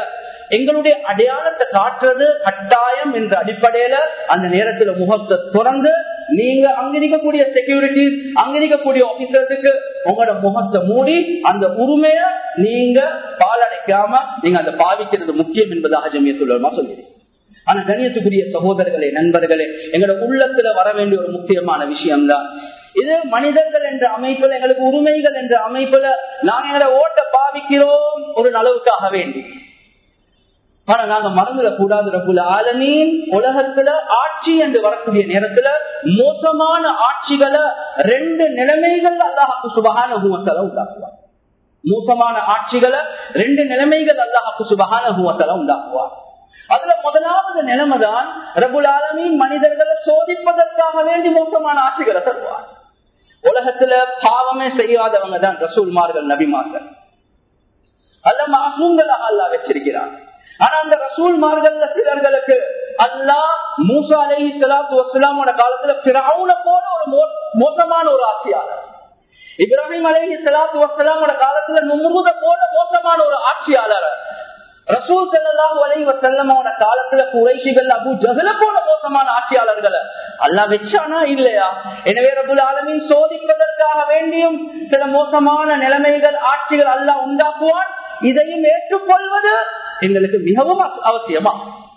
எங்களுடைய அடையாளத்தை காட்டுறது கட்டாயம் என்ற அடிப்படையில அந்த நேரத்துல முகத்தை திறந்து நீங்க அங்க இருக்கக்கூடிய செக்யூரிட்டி அங்க இருக்கக்கூடிய ஆபீசர்ஸுக்கு உங்களோட முகத்தை மூடி அந்த உரிமைய நீங்க பாலடைக்காம நீங்க அதை பாவிக்கிறது முக்கியம் என்பதாக ஜமியத்துள்ளமா சொல்லிடுறீங்க ஆனா கணியத்துக்குரிய சகோதரர்களே நண்பர்களே எங்களோட உள்ளத்துல வர வேண்டிய ஒரு முக்கியமான விஷயம்தான் இது மனிதர்கள் என்ற அமைப்புல எங்களுக்கு உரிமைகள் என்ற அமைப்புல நாங்க எங்களை ஓட்ட பாவிக்கிறோம் ஒரு நலவுக்காக வேண்டி ஆனா நாங்க மறந்துட கூடாது ரகுல ஆலமீன் உலகத்துல ஆட்சி என்று வரக்கூடிய நேரத்துல மோசமான ஆட்சிகளை ரெண்டு நிலைமைகள் அல்லாஹாக்கு சுபகான ஹூவத்தல உண்டாக்குவார் மோசமான ஆட்சிகளை ரெண்டு நிலைமைகள் அல்லாஹாக்கு சுபகான ஹூவத்தல உண்டாக்குவார் அதுல முதலாவது நிலைமைதான் ரகுல் ஆலமீன் மனிதர்களை சோதிப்பதற்காக வேண்டி மோசமான ஆட்சிகளை தருவார் உலகத்துல பாவமே செய்யாதவங்க தான் ரசூல்மார்கள் நபிமார்கள் அல்ல மாசூங்களாக அல்லா வச்சிருக்கிறார் ஆனா அந்த ரசூல்மார்கள்ல சிலர்களுக்கு அல்லா மூசா அலஹி சலாத்து வசலாமோட காலத்துல பிறவுன போல ஒரு மோசமான ஒரு ஆட்சியாளர் இப்ராஹிம் அலஹி சலாத்து வசலாமோட காலத்துல நுமுத போல மோசமான ஒரு ஆட்சியாளர் ரசூல் செல்லாஹு அலை வசல்லமோட காலத்துல குறைஷிகள் அபு ஜகல போல மோசமான ஆட்சியாளர்களை அல்லா வச்சானா இல்லையா எனவே ரபுல் ஆலமின் சோதிப்பதற்காக வேண்டியும் சில மோசமான நிலைமைகள் ஆட்சிகள் அல்லா உண்டாக்குவான் இதையும் ஏற்றுக்கொள்வது எங்களுக்கு மிகவும் அவசியமா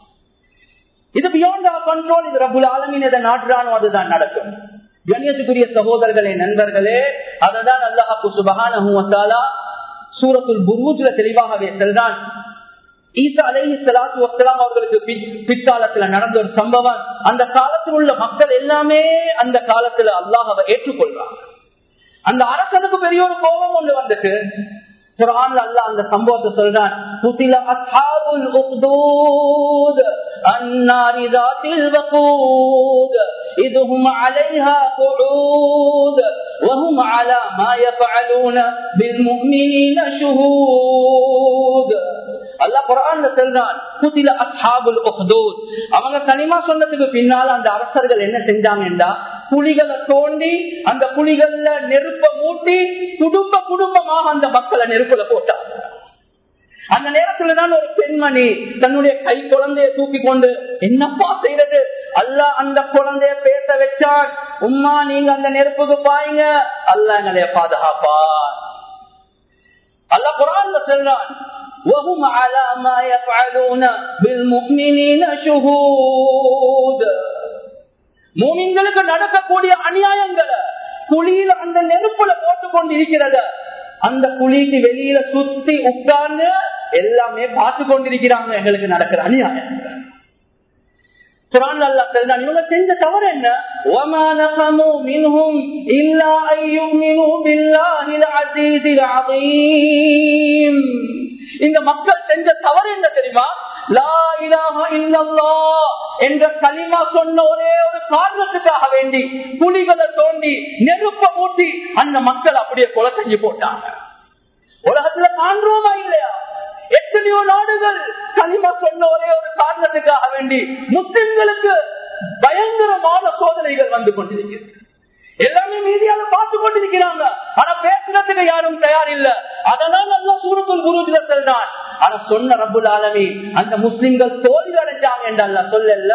இது பியாண்ட் அவர் கண்ட்ரோல் இது ரபுல் ஆலமின் எதை நாட்டுறானோ அதுதான் நடக்கும் கண்ணியத்துக்குரிய சகோதரர்களே நண்பர்களே அததான் அல்லாஹு சுபகான சூரத்துல் புரூஜ்ல தெளிவாகவே செல்றான் ஈசா அலஹி சலாத்து வசலாம் அவர்களுக்கு பிற்காலத்துல நடந்த ஒரு சம்பவம் அந்த காலத்தில் உள்ள மக்கள் எல்லாமே அந்த காலத்துல அல்லாஹவை ஏற்றுக்கொள்றாங்க அந்த அரசனுக்கு பெரிய ஒரு கோபம் ஒன்று வந்துட்டு குரான்ல அல்ல அந்த சம்பவத்தை சொல்றான் புத்தில அஸ்ஹாபுல் உக்தூத் அன்னாரி ذاتில் வகூத் இதுஹும் அலைஹா குஊத் وهم على ما يفعلون بالمؤمنين شهود அல்லாஹ் குரான்ல சொல்றான் புத்தில அஸ்ஹாபுல் உக்தூத் அவங்க கனிமா சொன்னதுக்கு பின்னால் அந்த அரசர்கள் என்ன செஞ்சாங்கன்னா புலிகளை தோண்டி அந்த புலிகள்ல நெருப்ப மூட்டி குடும்ப குடும்பமாக அந்த மக்களை நெருப்புல போட்டாங்க அந்த நேரத்துல தான் ஒரு பெண்மணி தன்னுடைய கை குழந்தைய தூக்கி கொண்டு என்னப்பா செய்யறது அல்ல அந்த குழந்தைய பேச வச்சான் உம்மா நீங்க அந்த நெருப்புக்கு பாயுங்க அல்ல எங்களைய பாதுகாப்பா அல்ல குரான்ல சொல்றான் وهم على ما يفعلون بالمؤمنين شهود மூமின்களுக்கு நடக்கக்கூடிய அநியாயங்களை குழியில அந்த நெருப்புல போட்டு கொண்டு இருக்கிறத அந்த குழிக்கு வெளியில சுத்தி உட்கார்ந்து எல்லாமே பார்த்து கொண்டிருக்கிறாங்க எங்களுக்கு நடக்கிற அநியாயம் குரான் அல்லா சொல்றான் இவங்க செஞ்ச தவறு என்ன وَمَا نَقَمُوا مِنْهُمْ إِلَّا أَن يُؤْمِنُوا بِاللَّهِ الْعَزِيزِ الْعَظِيمِ இந்த மக்கள் செஞ்ச தவறு என்ன தெரியுமா லா இலாஹ இல்லல்லாஹ் என்ற கலிமா சொன்ன ஒரே ஒரு காரணத்துக்காக வேண்டி புலிகளை தோண்டி நெருப்ப மூட்டி அந்த மக்கள் அப்படியே கொலை செஞ்சு போட்டாங்க உலகத்துல காண்றோமா இல்லையா எத்தனையோ நாடுகள் கனிமா சொன்ன ஒரே ஒரு காரணத்துக்காக வேண்டி முஸ்லிம்களுக்கு பயங்கரமான சோதனைகள் வந்து கொண்டிருக்கிறது எல்லாமே மீடியால பார்த்து கொண்டிருக்கிறாங்க ஆனா பேசுறதுக்கு யாரும் தயார் இல்ல அதனால் நல்ல சூரத்துள் குருஜில செல்றான் ஆனா சொன்ன ரபுல் ஆலமி அந்த முஸ்லிம்கள் தோல்வி அடைஞ்சாங்க என்று அல்ல சொல்லல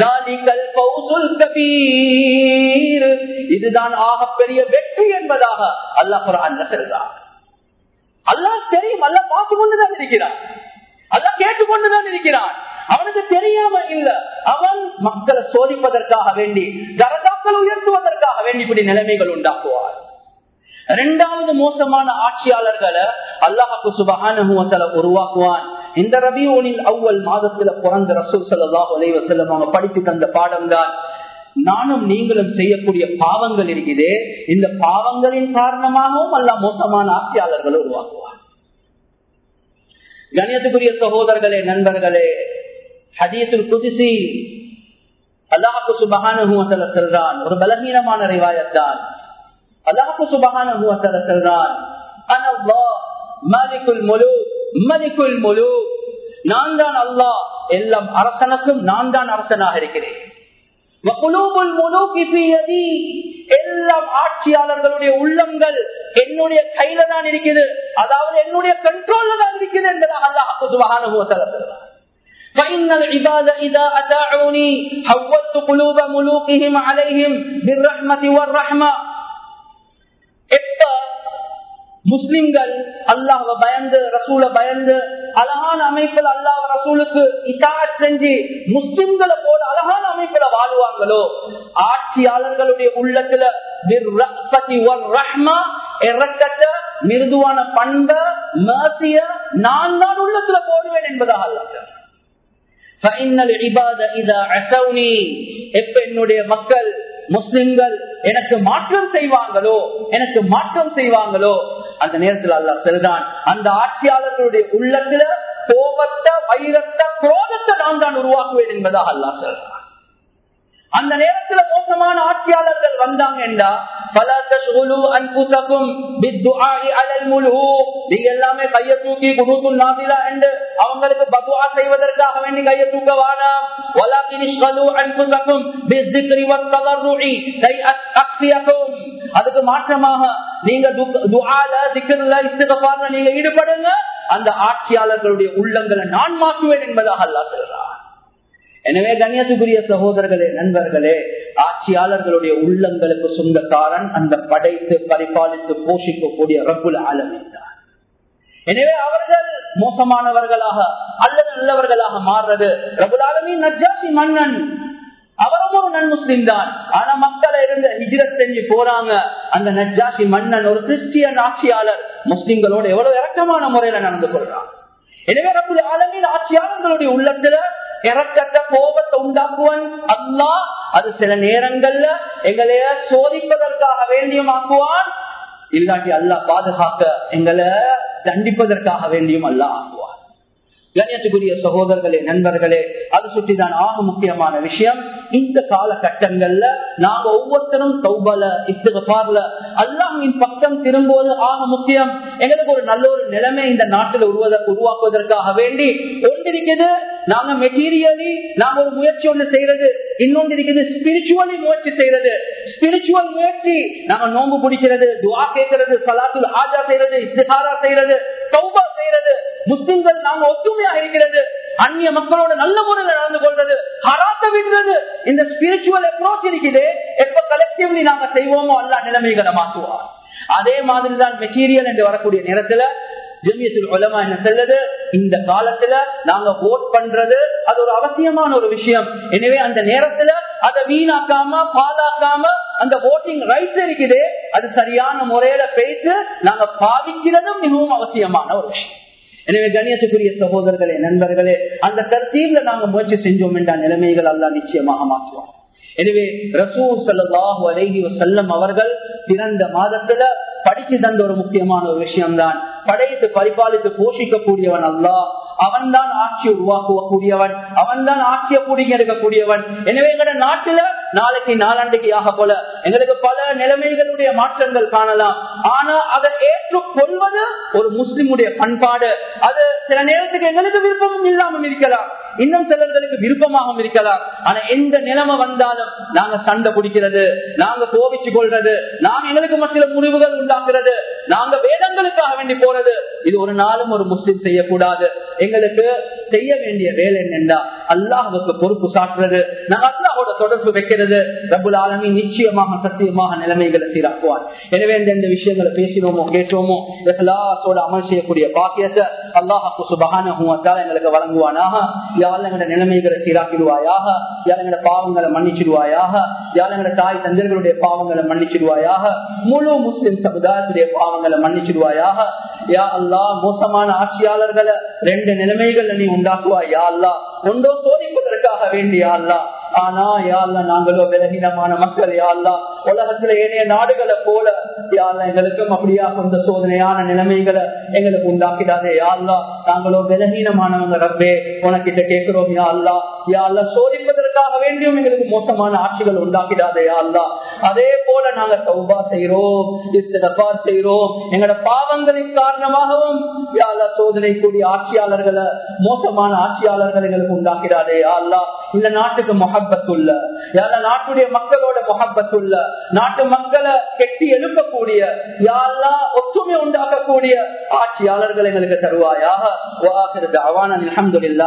இதுதான் ஆக பெரிய வெற்றி என்பதாக அல்லாஹ் குரான் செல்றான் அல்லாஹ் தெரியும் அல்ல பார்த்து கொண்டுதான் இருக்கிறான் அல்ல கேட்டுக்கொண்டுதான் இருக்கிறான் அவனுக்கு தெரியாம இல்ல அவன் மக்களை சோதிப்பதற்காக வேண்டி தரதாக்கள் உயர்த்துவதற்காக வேண்டி இப்படி நிலைமைகள் உண்டாக்குவார் இரண்டாவது மோசமான ஆட்சியாளர்களை அல்லாஹு சுபகான உருவாக்குவான் இந்த ரபியோனில் அவ்வல் மாதத்துல பிறந்த ரசூல் சல்லாஹ் அலைவசல்லம் அவங்க படித்து தந்த பாடம் தான் நானும் நீங்களும் செய்யக்கூடிய பாவங்கள் இருக்குதே இந்த பாவங்களின் காரணமாகவும் அல்ல மோசமான ஆட்சியாளர்களை உருவாக்குவார் கணியத்துக்குரிய சகோதரர்களே நண்பர்களே ஹதீசுல் குதிசி அல்லாஹு சுபகான செல்றான் ஒரு பலகீனமான ரிவாயத்தான் அல்லாஹு சுபகான செல்றான் மலிக்குல் முழு மலிக்குல் முழு நான் தான் அல்லாஹ் எல்லாம் அரசனுக்கும் நான் தான் அரசனாக இருக்கிறேன் எல்லாம் ஆட்சியாளர்களுடைய உள்ளங்கள் என்னுடைய கையில தான் இருக்குது அதாவது என்னுடைய கண்ட்ரோல்ல தான் இருக்குது என்பதாக அல்லாஹ் சுபகான فإن العباد إذا أتاعوني حولت قلوب ملوكهم عليهم بالرحمة والرحمة எப்ப முஸ்லிம்கள் அல்லாஹ் பயந்து ரசூல பயந்து அழகான அமைப்புல அல்லாஹ் ரசூலுக்கு இதாத் செஞ்சு முஸ்லிம்களை போல அழகான அமைப்புல வாழ்வாங்களோ ஆட்சியாளர்களுடைய உள்ளத்துல இறக்கத்தை மிருதுவான பண்ப மேசிய நான் தான் உள்ளத்துல போடுவேன் என்பதாக அல்லாஹ் எப்ப என்னுடைய மக்கள் முஸ்லிம்கள் எனக்கு மாற்றம் செய்வாங்களோ எனக்கு மாற்றம் செய்வாங்களோ அந்த நேரத்தில் அல்லா செல்தான் அந்த ஆட்சியாளர்களுடைய உள்ளத்துல கோபத்தை வைரத்தை குரோதத்தை நான் தான் உருவாக்குவேன் என்பதாக அல்லா சொல்றான் அந்த நேரத்துல மோசமான ஆட்சியாளர்கள் வந்தாங்க என்றா நீங்க எல்லாமே கைய தூக்கி குருத்து நாசிலா என்று அவங்களுக்கு பகுவா செய்வதற்காக வேண்டி கைய தூக்க வேணாம் அதுக்கு மாற்றமாக நீங்க நீங்க ஈடுபடுங்க அந்த ஆட்சியாளர்களுடைய உள்ளங்களை நான் மாற்றுவேன் என்பதாக அல்லா சொல்றார் எனவே கண்ணியத்துக்குரிய சகோதரர்களே நண்பர்களே ஆட்சியாளர்களுடைய உள்ளங்களுக்கு சொந்தக்காரன் அந்த படைத்து பரிபாலித்து போஷிக்கக்கூடிய ரப்புல ஆலமித்தார் எனவே அவர்கள் மோசமானவர்களாக அல்லது நல்லவர்களாக மாறுறது ரபுலாலமி நஜாசி மன்னன் அவரும் ஒரு நன் முஸ்லிம் தான் ஆனா மக்களை இருந்து ஹிஜ்ரத் செஞ்சு போறாங்க அந்த நஜாசி மன்னன் ஒரு கிறிஸ்டியன் ஆட்சியாளர் முஸ்லிம்களோட எவ்வளவு இறக்கமான முறையில நடந்து கொள்றான் எனவே ரபுல் ஆலமின் ஆட்சியாளர்களுடைய உள்ளத்துல இறக்கத்தை கோபத்தை உண்டாக்குவன் அல்லா அது சில நேரங்கள்ல எங்களைய சோதிப்பதற்காக வேண்டியும் ஆக்குவான் இல்லாட்டி அல்லா பாதுகாக்க எங்களை தண்டிப்பதற்காக வேண்டியும் அல்லா ஆக்குவான் கண்ணியத்துக்குரிய சகோதரர்களே நண்பர்களே அது சுற்றிதான் ஆக முக்கியமான விஷயம் இந்த காலகட்டங்கள்ல நாங்க ஒவ்வொருத்தரும் சௌபல இஸ்திகார்ல அல்லாமின் பக்கம் திரும்புவது ஆக முக்கியம் எங்களுக்கு ஒரு நல்ல ஒரு நிலைமை இந்த நாட்டில் உருவாக்குவதற்காக வேண்டி ஒன்றிருக்குது நாங்க மெட்டீரியலி நாங்க ஒரு முயற்சி ஒண்ணு செய்யறது இன்னொன்று இருக்குது ஸ்பிரிச்சுவலி முயற்சி செய்யறது ஸ்பிரிச்சுவல் முயற்சி நாங்க நோம்பு பிடிக்கிறது துவா கேட்கறது சலாத்துல் ஆஜா செய்யறது இஸ்திகாரா செய்யறது சௌபா செய்யறது முஸ்லிம்கள் நாங்க ஒத்துமையா இருக்கிறது அந்நிய மக்களோட நல்ல முறையில் நடந்து கொள்றது ஹராத்த விடுறது இந்த ஸ்பிரிச்சுவல் அப்ரோச் இருக்குது எப்ப கலெக்டிவ்லி நாங்க செய்வோமோ அல்ல நிலைமைகளை மாற்றுவார் அதே மாதிரி தான் மெட்டீரியல் என்று வரக்கூடிய நேரத்துல ஜெமியத்தில் உலமா என்ன செல்லது இந்த காலத்துல நாங்க ஓட் பண்றது அது ஒரு அவசியமான ஒரு விஷயம் எனவே அந்த நேரத்துல அதை வீணாக்காம பாதாக்காம அந்த ஓட்டிங் ரைட்ஸ் இருக்குது அது சரியான முறையில பேசி நாங்க பாதிக்கிறதும் மிகவும் அவசியமான ஒரு விஷயம் எனவே கணியத்துக்குரிய சகோதரர்களே நண்பர்களே அந்த கருத்தீர்ல நாங்க முயற்சி செஞ்சோம் என்ற நிலைமைகள் எல்லாம் நிச்சயமாக மாற்றுவோம் எனவே ரசூல் சல்லாஹூ அலஹி வசல்லம் அவர்கள் பிறந்த மாதத்துல படிச்சு தந்த ஒரு முக்கியமான ஒரு விஷயம்தான் படைத்து பரிபாலித்து போஷிக்கக்கூடியவன் அல்லா அவன் தான் ஆட்சி உருவாக்கக்கூடியவன் அவன் தான் ஆட்சியை பிடிங்க இருக்கக்கூடியவன் எனவே எங்கட நாட்டுல நாளைக்கு நாளாண்டுக்கு ஆக போல எங்களுக்கு பல நிலைமைகளுடைய மாற்றங்கள் காணலாம் ஆனா அதை ஏற்றுக்கொள்வது ஒரு முஸ்லிமுடைய பண்பாடு அது சில நேரத்துக்கு எங்களுக்கு விருப்பமும் இல்லாமல் இருக்கலாம் இன்னும் சிலர்களுக்கு விருப்பமாகவும் இருக்கலாம் ஆனா எந்த நிலைமை வந்தாலும் நாங்க சண்டை பிடிக்கிறது நாங்க கோபிச்சு கொள்றது நாங்க எங்களுக்கு சில முடிவுகள் உண்டாக்குறது நாங்க வேதங்களுக்காக வேண்டி போறது இது ஒரு நாளும் ஒரு முஸ்லிம் செய்யக்கூடாது எங்களுக்கு செய்ய வேண்டிய வேலை என்னென்றா அல்லாஹுக்கு பொறுப்பு சாட்டுறது நாங்க அல்லாஹோட தொடர்பு வைக்கிறது ரபுல் ஆலமி நிச்சயமாக சத்தியமாக நிலைமைகளை சீராக்குவார் எனவே இந்த விஷயங்களை பேசினோமோ கேட்டோமோ இஹ்லாசோட அமல் செய்யக்கூடிய பாக்கியத்தை அல்லாஹாக்கு சுபகான எங்களுக்கு வழங்குவானாக யாழ் எங்களோட நிலைமைகளை சீராக்கிடுவாயாக யாழ் எங்களோட பாவங்களை மன்னிச்சிடுவாயாக யாழ் எங்களோட தாய் தந்தர்களுடைய பாவங்களை மன்னிச்சிடுவாயாக முழு முஸ்லிம் சமுதாயத்துடைய பாவங்களை மன்னிச்சிடுவாயாக யா அல்லா மோசமான ஆட்சியாளர்களை ரெண்டு நிலைமைகள் நீ உண்டாக்குவாய் யா அல்லா ஒன்றோ சோதிப்பதற்காக வேண்டிய அல்லா ஆனா யாழ்ல நாங்களோ விலகினமான மக்கள் யாழ்லா உலகத்துல ஏனைய நாடுகளை போல யாழ்ல எங்களுக்கும் அப்படியா கொண்ட சோதனையான நிலைமைகளை எங்களுக்கு உண்டாக்கிடாதே யாழ்லா நாங்களோ விலகீனமானவங்க ரப்பே உனக்கிட்ட கேட்கிறோம் யாழ்லா யாழ்ல சோதிப்பதற்காக வேண்டியும் எங்களுக்கு மோசமான ஆட்சிகள் உண்டாக்கிடாதே யாழ்லா அதே போல நாங்க சௌபா செய்யறோம் இஸ்தபார் செய்யறோம் எங்களோட பாவங்களின் காரணமாகவும் யாழ்லா சோதனை கூடிய ஆட்சியாளர்களை மோசமான ஆட்சியாளர்கள் எங்களுக்கு உண்டாக்கிடாதே யாழ்லா இந்த நாட்டுக்கு மொஹப்பத்துள்ள யார நாட்டுடைய மக்களோட மொஹப்பத்துள்ள நாட்டு மக்களை கெட்டி எழுப்பக்கூடிய யாரா ஒற்றுமை உண்டாக்கக்கூடிய ஆட்சியாளர்கள் எங்களுக்கு தருவாயாக அவான அலமதுல்லா